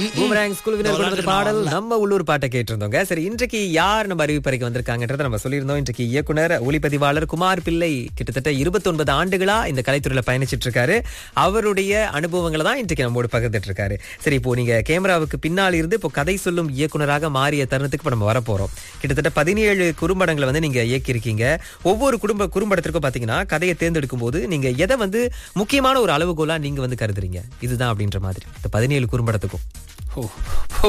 boomerang school பாடல் நம்ம உள்ளூர் பாட்டை கேட்டிருந்தோங்க சரி இன்றைக்கு யார் நம்ம அறிவிப்பறைக்கு வந்திருக்காங்கன்றத நம்ம சொல்லியிருந்தோம் இன்றைக்கு இயக்குனர் ஒளிப்பதிவாளர் குமார் பிள்ளை கிட்டத்தட்ட 29 ஆண்டுகளா இந்த கலைத்துறையில பயணிச்சிட்டு இருக்காரு அவருடைய அனுபவங்களை தான் இன்றைக்கு நம்மோடு பகிர்ந்துட்டு இருக்காரு சரி இப்போ நீங்க கேமராவுக்கு பின்னால் இருந்து இப்போ கதை சொல்லும் இயக்குனராக மாறிய தருணத்துக்கு இப்போ நம்ம வரப்போறோம் கிட்டத்தட்ட பதினேழு குறும்படங்களை வந்து நீங்க இயக்கியிருக்கீங்க ஒவ்வொரு குடும்ப குறும்படத்திற்கும் பாத்தீங்கன்னா கதையை தேர்ந்தெடுக்கும் போது நீங்க எதை வந்து முக்கியமான ஒரு அளவுகோலா நீங்க வந்து கருதுறீங்க இதுதான் அப்படின்ற மாதிரி இந்த பதினேழு குறும்படத்துக்கும் ஓ ஓ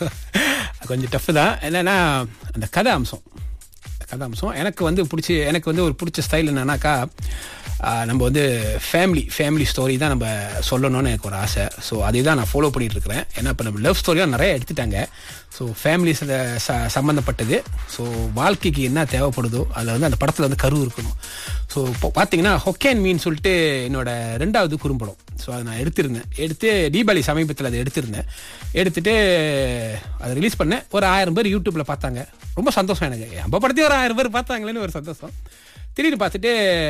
கொஞ்சம் டஃப் தான் என்னன்னா அந்த கதை அம்சம் அந்த கதை அம்சம் எனக்கு வந்து பிடிச்சி எனக்கு வந்து ஒரு பிடிச்ச ஸ்டைல் என்னன்னாக்கா ஆஹ், நம்ம வந்து ஃபேமிலி ஃபேமிலி ஸ்டோரி தான் நம்ம சொல்லணும்னு எனக்கு ஒரு ஆசை ஸோ அதை தான் நான் ஃபாலோ பண்ணிட்டு இருக்கிறேன் ஏன்னா இப்போ நம்ம லவ் ஸ்டோரியாக நிறைய எடுத்துட்டாங்க ஸோ ஃபேமிலி ச சம்மந்தப்பட்டது ஸோ வாழ்க்கைக்கு என்ன தேவைப்படுதோ அதில் வந்து அந்த படத்தில் வந்து கரு இருக்கணும் ஸோ இப்போ பார்த்தீங்கன்னா ஹொக்கேன் மீன் சொல்லிட்டு என்னோட ரெண்டாவது குறும்படம் ஸோ அதை நான் எடுத்திருந்தேன் எடுத்து தீபாவளி சமீபத்தில் அதை எடுத்திருந்தேன் எடுத்துட்டு அதை ரிலீஸ் பண்ணேன் ஒரு ஆயிரம் பேர் யூடியூப்ல பார்த்தாங்க ரொம்ப சந்தோஷம் எனக்கு நம்ம படத்தையும் ஒரு ஆயிரம் பேர் பார்த்தாங்களேன்னு ஒரு சந்தோஷம் திடீர்னு பார்த்துட்டு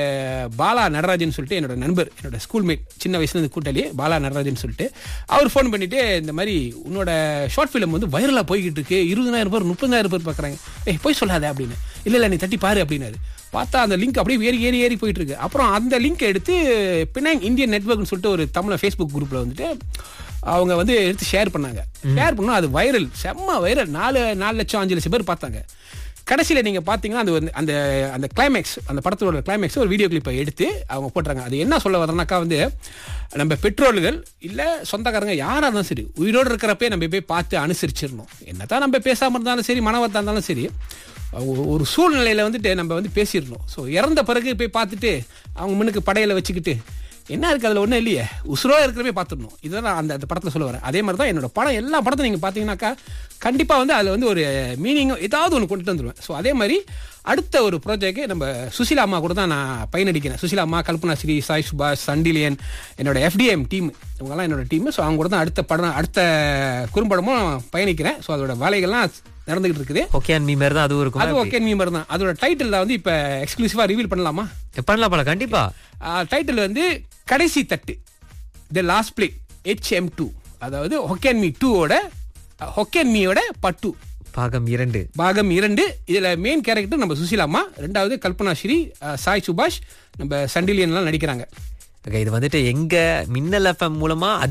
பாலா நடராஜன் சொல்லிட்டு என்னோட நண்பர் என்னோட ஸ்கூல்மேட் சின்ன வயசுல இருந்து கூட்டாளி பாலா நடராஜன் சொல்லிட்டு அவர் ஃபோன் பண்ணிட்டு இந்த மாதிரி உன்னோட ஷார்ட் ஃபிலிம் வந்து வைரலாக போய்கிட்டு இருக்கு இருபதாயிரம் பேர் முப்பதாயிரம் பேர் பார்க்குறாங்க ஏய் போய் சொல்லாத அப்படின்னு இல்லை இல்லை நீ தட்டி பாரு அப்படின்னாரு பார்த்தா அந்த லிங்க் அப்படியே ஏறி ஏறி ஏறி போயிட்டு இருக்கு அப்புறம் அந்த லிங்க் எடுத்து பினாங் இந்தியன் நெட்ஒர்க்னு சொல்லிட்டு ஒரு தமிழ் ஃபேஸ்புக் குரூப்ல வந்துட்டு அவங்க வந்து எடுத்து ஷேர் பண்ணாங்க ஷேர் பண்ணா அது வைரல் செம்ம வைரல் நாலு நாலு லட்சம் அஞ்சு லட்சம் பேர் பார்த்தாங்க கடைசியில நீங்க பாத்தீங்கன்னா அது வந்து அந்த அந்த கிளைமேக்ஸ் அந்த படத்தோட கிளைமேக்ஸ் ஒரு வீடியோ கிளிப்பை எடுத்து அவங்க போட்டுறாங்க அது என்ன சொல்ல வரனாக்கா வந்து நம்ம பெற்றோர்கள் இல்ல சொந்தக்காரங்க யாரா இருந்தாலும் சரி உயிரோடு இருக்கிறப்பே நம்ம போய் பார்த்து அனுசரிச்சிடணும் என்னதான் நம்ம பேசாம இருந்தாலும் சரி மனவத்தா இருந்தாலும் சரி ஒரு- ஒரு சூழ்நிலையில வந்துட்டு நம்ம வந்து பேசிடணும் ஸோ இறந்த பிறகு போய் பார்த்துட்டு அவங்க முன்னுக்கு படையில வச்சுக்கிட்டு என்ன இருக்கு அதுல ஒன்றும் இல்லையே உசுரோ இருக்கிறவே பார்த்துடணும் இதுதான் நான் அந்த அந்த படத்தில் சொல்ல வரேன் அதே மாதிரி தான் என்னோட படம் எல்லா படத்தையும் நீங்கள் பார்த்தீங்கன்னாக்கா கண்டிப்பாக வந்து அதில் வந்து ஒரு மீனிங் ஏதாவது ஒன்று கொண்டுட்டு வந்துடுவேன் ஸோ அதே மாதிரி அடுத்த ஒரு ப்ராஜெக்ட் நம்ம சுசிலா அம்மா கூட தான் நான் பயனடிக்கிறேன் சுசிலா அம்மா கல்பனா ஸ்ரீ சாய் சுபாஷ் சண்டிலியன் என்னோட எஃப்டிஎம் டீம் இவங்கெல்லாம் என்னோட டீம் ஸோ அவங்க கூட தான் அடுத்த படம் அடுத்த குறும்படமும் பயணிக்கிறேன் ஸோ அதோட வேலைகள்லாம் நடந்துகிட்டு இருக்குது ஓகே அண்ட் மீ மாதிரி தான் அதுவும் அது இருக்கும் ஓகே மீமர் தான் அதோட டைட்டில் வந்து இப்போ எக்ஸ்க்ளூசிவாக ரிவீல் பண்ணலாமா பண்ணலாம் பண்ணலாம் கண்டிப்பா டைட்டில் வந்து கடைசி தட்டு the last play HM two அதாவது ஹொக்கேன் மீ டூவோட ஹொக்கேன் மீயோட பட்டு பாகம் இரண்டு பாகம் இரண்டு இதுல மெயின் கேரக்டர் நம்ம சுசீலாமா ரெண்டாவது கல்பனா ஸ்ரீ அஹ், சாய் சுபாஷ் நம்ம சண்டிலியன்லாம் நடிக்கிறாங்க Okay, இது வந்துட்டு எங்க மின்னல் எஃப்எம் மூலமா